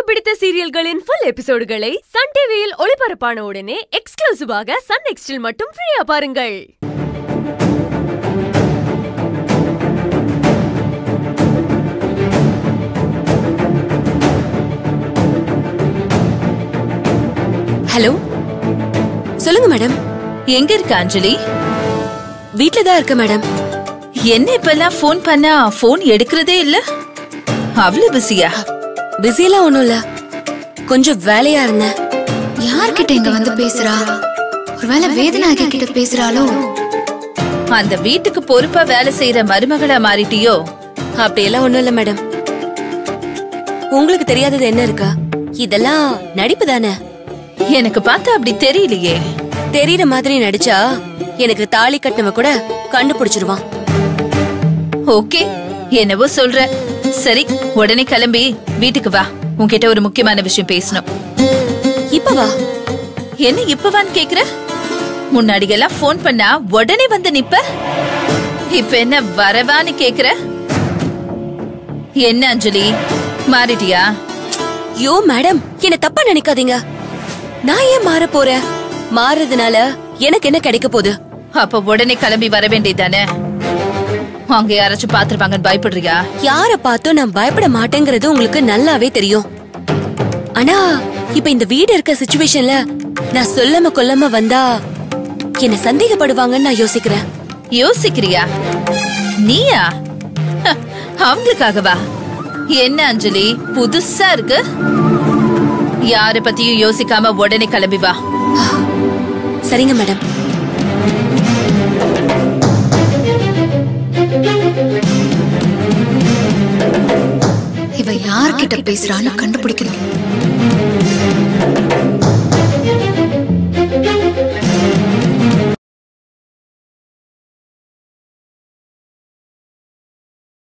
பிடித்த சீரியல்களின் full எபிசோடுகளை Sun டிவியில் ஒளிபரப்பான உடனே எக்ஸ்க்ளூசிவாக சன் நெக்ஸ்டில் மட்டும் ஃப்ரீயா பாருங்கள் ஹலோ சொல்லுங்க மேடம் எங்க இருக்க அஞ்சலி வீட்ல தான் இருக்க மேடம் என்ன இப்பெல்லாம் ஃபோன் பண்ணா ஃபோன் எடுக்கிறதே இல்ல அவ்வளவு பிஸியா பிஸியெல்லாம் ஒண்ணும் இல்ல கொஞ்சம் வேலையா இருந்தேன் யார்கிட்ட இங்க வந்து பேசுறா ஒருவேளை வேதனாகி கிட்ட பேசுறாளோ அந்த வீட்டுக்கு பொறுப்பா வேலை செய்யற மருமகளா மாறிட்டியோ அப்படியெல்லாம் ஒண்ணும் இல்ல மேடம் உங்களுக்கு தெரியாதது என்ன இருக்கா இதெல்லாம் நடிப்பு தானே எனக்கு பார்த்தா அப்படி தெரியலையே தெரியற மாதிரி நடிச்சா எனக்கு தாலி கட்டினவ கூட கண்டுபிடிச்சிருவான் ஓகே என்னவோ சொல்ற சரி உடனே கிளம்பி வீட்டுக்கு வா உன்கிட்ட ஒரு முக்கியமான விஷயம் பேசணும் இப்ப வா என்ன இப்பவான்னு கேக்குற முன்னாடி எல்லாம் ஃபோன் பண்ணா உடனே வந்து நிப்ப இப்ப என்ன வரவான்னு கேக்குற என்ன அஞ்சலி மாறிட்டியா யோ மேடம் என்ன தப்பா நினைக்காதீங்க நான் ஏன் மாற போறேன் மாறுறதுனால எனக்கு என்ன கிடைக்க போகுது அப்ப உடனே கிளம்பி வர வேண்டியதானே அங்க யாராச்சும் பாத்துருவாங்கன்னு பயப்படுறியா யார பார்த்தும் நான் பயப்பட மாட்டேங்கிறது உங்களுக்கு நல்லாவே தெரியும் ஆனா இப்ப இந்த வீடு இருக்க சுச்சுவேஷன்ல நான் சொல்லாம கொல்லாம வந்தா என்ன சந்தேகப்படுவாங்கன்னு நான் யோசிக்கிறேன் யோசிக்கிறியா நீயா ஹ, அவங்களுக்காகவா என்ன அஞ்சலி புதுசா இருக்கு யார பத்தியும் யோசிக்காம உடனே கிளம்பி வா சரிங்க மேடம் இவ யார்கிட்ட பேசுறான்னு கண்டுபிடிக்கணும்